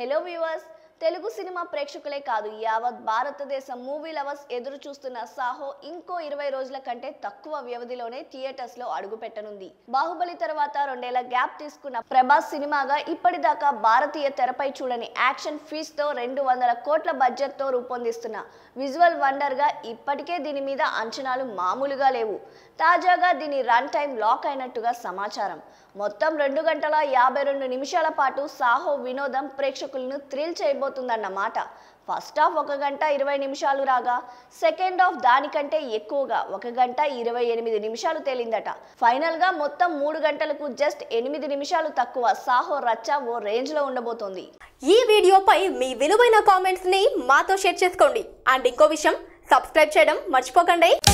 hello viewers Telugu సినిమా ప్రేక్షకులే కాదు యావత్ భారతదేశం మూవీ లవర్స్ ఎదురు చూస్తున్న సాహో ఇంకో ఇరవై రోజుల కంటే తక్కువ వ్యవధిలోనే థియేటర్స్ లో అడుగు పెట్టనుంది బాహుబలి తర్వాత రెండేళ్ల గ్యాప్ తీసుకున్న ప్రభాస్ సినిమాగా ఇప్పటిదాకా భారతీయ తెరపై చూడని యాక్షన్ ఫీస్ తో రెండు వందల కోట్ల బడ్జెట్ తో రూపొందిస్తున్న విజువల్ వండర్ గా ఇప్పటికే దీని మీద అంచనాలు మామూలుగా లేవు తాజాగా దీని రన్ టైం లాక్ అయినట్టుగా సమాచారం మొత్తం రెండు గంటల యాభై రెండు నిమిషాల పాటు సాహో వినోదం ప్రేక్షకులను థ్రిల్ చేయబోతుందన్నమాట ఫస్ట్ హాఫ్ ఒక గంట ఇరవై నిమిషాలు రాగా సెకండ్ హాఫ్ దానికంటే ఎక్కువగా ఒక గంట ఇరవై ఎనిమిది నిమిషాలు తేలిందట ఫైనల్ గా మొత్తం మూడు గంటలకు జస్ట్ ఎనిమిది నిమిషాలు తక్కువ సాహో రచ్చ ఓ రేంజ్ లో ఉండబోతోంది ఈ వీడియోపై మీ విలువైన కామెంట్స్ ని మాతో షేర్ చేసుకోండి అండ్ ఇంకో విషయం సబ్స్క్రైబ్ చేయడం మర్చిపోకండి